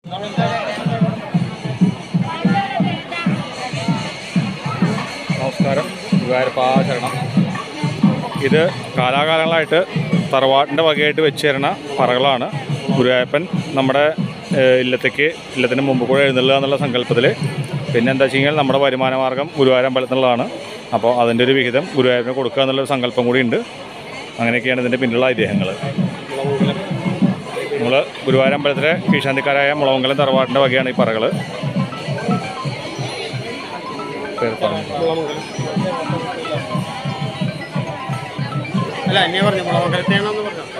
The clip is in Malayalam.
നമസ്കാരം ഗുരുവായൂരപ്പാ ശരണം ഇത് കാലാകാലങ്ങളായിട്ട് തറവാട്ടിൻ്റെ വകയായിട്ട് വെച്ച് തരുന്ന പറകളാണ് ഗുരുവായൂരപ്പൻ നമ്മുടെ ഏഹ്, ഇല്ലത്തേക്ക് ഇല്ലത്തിന് മുമ്പ് കൂടെ എഴുന്നള്ളുക എന്നുള്ള സങ്കല്പത്തിൽ പിന്നെ എന്താ വെച്ച് കഴിഞ്ഞാൽ നമ്മുടെ വരുമാന മാർഗ്ഗം ഗുരുവായൂർ അമ്പലത്തിനുള്ളതാണ് അപ്പോൾ അതിൻ്റെ ഒരു വിഹിതം ഗുരുവായൂരിന് കൊടുക്കുക എന്നുള്ളൊരു സങ്കല്പം കൂടി ഉണ്ട് അങ്ങനെയൊക്കെയാണ് ഇതിൻ്റെ പിന്നിലുള്ള ഐതിഹ്യങ്ങൾ നമ്മൾ ഗുരുവായൂർ അമ്പലത്തിലെ കീശാന്തിക്കാരായ മുളവങ്കലം തറവാട്ടിൻ്റെ വകയാണ് ഈ പറകൾ പേര് പറഞ്ഞു അല്ല എന്നെ പറഞ്ഞു മുളമംഗലത്തേണെന്ന് പറഞ്ഞു